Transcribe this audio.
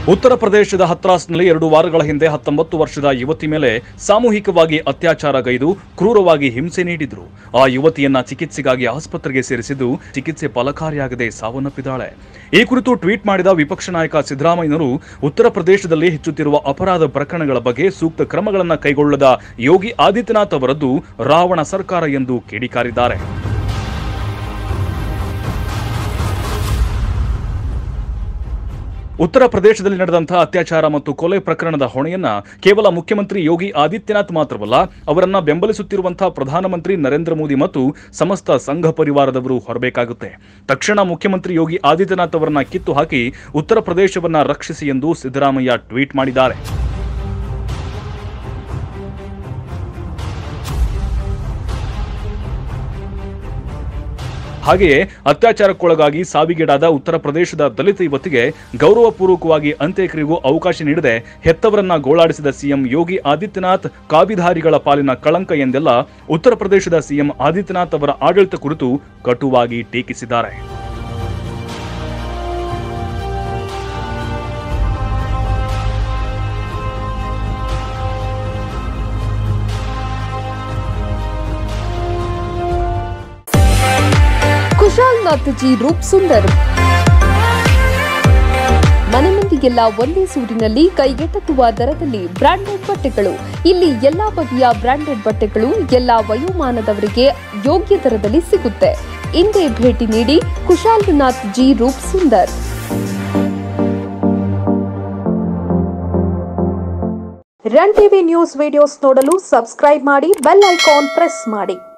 ಉತ್ತರ ಪ್ರದೇಶದ ಹತ್ರಾಸ್ನಲ್ಲಿ ಎರಡು ವಾರಗಳ ಹಿಂದೆ ಹತ್ತೊಂಬತ್ತು ವರ್ಷದ ಯುವತಿ ಮೇಲೆ ಸಾಮೂಹಿಕವಾಗಿ ಅತ್ಯಾಚಾರಗೈದು ಕ್ರೂರವಾಗಿ ಹಿಂಸೆ ನೀಡಿದ್ರು ಆ ಯುವತಿಯನ್ನ ಚಿಕಿತ್ಸೆಗಾಗಿ ಆಸ್ಪತ್ರೆಗೆ ಸೇರಿಸಿದ್ದು ಚಿಕಿತ್ಸೆ ಫಲಕಾರಿಯಾಗದೆ ಸಾವನ್ನಪ್ಪಿದ್ದಾಳೆ ಈ ಕುರಿತು ಟ್ವೀಟ್ ಮಾಡಿದ ವಿಪಕ್ಷ ನಾಯಕ ಸಿದ್ದರಾಮಯ್ಯನವರು ಉತ್ತರ ಪ್ರದೇಶದಲ್ಲಿ ಹೆಚ್ಚುತ್ತಿರುವ ಅಪರಾಧ ಪ್ರಕರಣಗಳ ಬಗ್ಗೆ ಸೂಕ್ತ ಕ್ರಮಗಳನ್ನು ಕೈಗೊಳ್ಳದ ಯೋಗಿ ಆದಿತ್ಯನಾಥ್ ಅವರದ್ದು ರಾವಣ ಸರ್ಕಾರ ಎಂದು ಕಿಡಿಕಾರಿದ್ದಾರೆ ಉತ್ತರ ಪ್ರದೇಶದಲ್ಲಿ ನಡೆದಂತಹ ಅತ್ಯಾಚಾರ ಮತ್ತು ಕೊಲೆ ಪ್ರಕರಣದ ಹೊಣೆಯನ್ನ ಕೇವಲ ಮುಖ್ಯಮಂತ್ರಿ ಯೋಗಿ ಆದಿತ್ಯನಾಥ್ ಮಾತ್ರವಲ್ಲ ಅವರನ್ನ ಬೆಂಬಲಿಸುತ್ತಿರುವಂತಹ ಪ್ರಧಾನಮಂತ್ರಿ ನರೇಂದ್ರ ಮೋದಿ ಮತ್ತು ಸಮಸ್ತ ಸಂಘ ಪರಿವಾರದವರು ಹೊರಬೇಕಾಗುತ್ತೆ ತಕ್ಷಣ ಮುಖ್ಯಮಂತ್ರಿ ಯೋಗಿ ಆದಿತ್ಯನಾಥ್ ಅವರನ್ನ ಕಿತ್ತು ಹಾಕಿ ಉತ್ತರ ಪ್ರದೇಶವನ್ನ ರಕ್ಷಿಸಿ ಎಂದು ಸಿದ್ದರಾಮಯ್ಯ ಟ್ವೀಟ್ ಮಾಡಿದ್ದಾರೆ ಹಾಗೆಯೇ ಅತ್ಯಾಚಾರಕ್ಕೊಳಗಾಗಿ ಸಾವಿಗೀಡಾದ ಉತ್ತರ ಪ್ರದೇಶದ ದಲಿತ ಯುವತಿಗೆ ಗೌರವಪೂರ್ವಕವಾಗಿ ಅಂತ್ಯಕ್ರಿಯೆಗೂ ಅವಕಾಶ ನೀಡದೆ ಹೆತ್ತವರನ್ನ ಗೋಳಾಡಿಸಿದ ಸಿಎಂ ಯೋಗಿ ಆದಿತ್ಯನಾಥ್ ಕಾಬಿಧಾರಿಗಳ ಪಾಲಿನ ಕಳಂಕ ಎಂದೆಲ್ಲ ಉತ್ತರ ಪ್ರದೇಶದ ಸಿಎಂ ಆದಿತ್ಯನಾಥ್ ಅವರ ಆಡಳಿತ ಕುರಿತು ಕಟುವಾಗಿ ಟೀಕಿಸಿದ್ದಾರೆ ಕುಶಾಲ್ ನಾಥ್ ಜಿ ರೂಪ್ ಸುಂದರ್ ಮನೆ ಮಂದಿಗೆಲ್ಲ ಒಂದೇ ಸೂರಿನಲ್ಲಿ ಕೈಗೆಟಕುವ ದರದಲ್ಲಿ ಬ್ರಾಂಡೆಡ್ ಬಟ್ಟೆಗಳು ಇಲ್ಲಿ ಎಲ್ಲಾ ಬಗೆಯ ಬ್ರಾಂಡೆಡ್ ಬಟ್ಟೆಗಳು ಎಲ್ಲಾ ವಯೋಮಾನದವರಿಗೆ ಯೋಗ್ಯ ದರದಲ್ಲಿ ಸಿಗುತ್ತೆ ಇಂದೇ ಭೇಟಿ ನೀಡಿ Kushal Nath ji Roop Sundar run TV news videos ನೋಡಲು ಸಬ್ಸ್ಕ್ರೈಬ್ ಮಾಡಿ ಬೆಲ್ ಐಕಾನ್ ಪ್ರೆಸ್ ಮಾಡಿ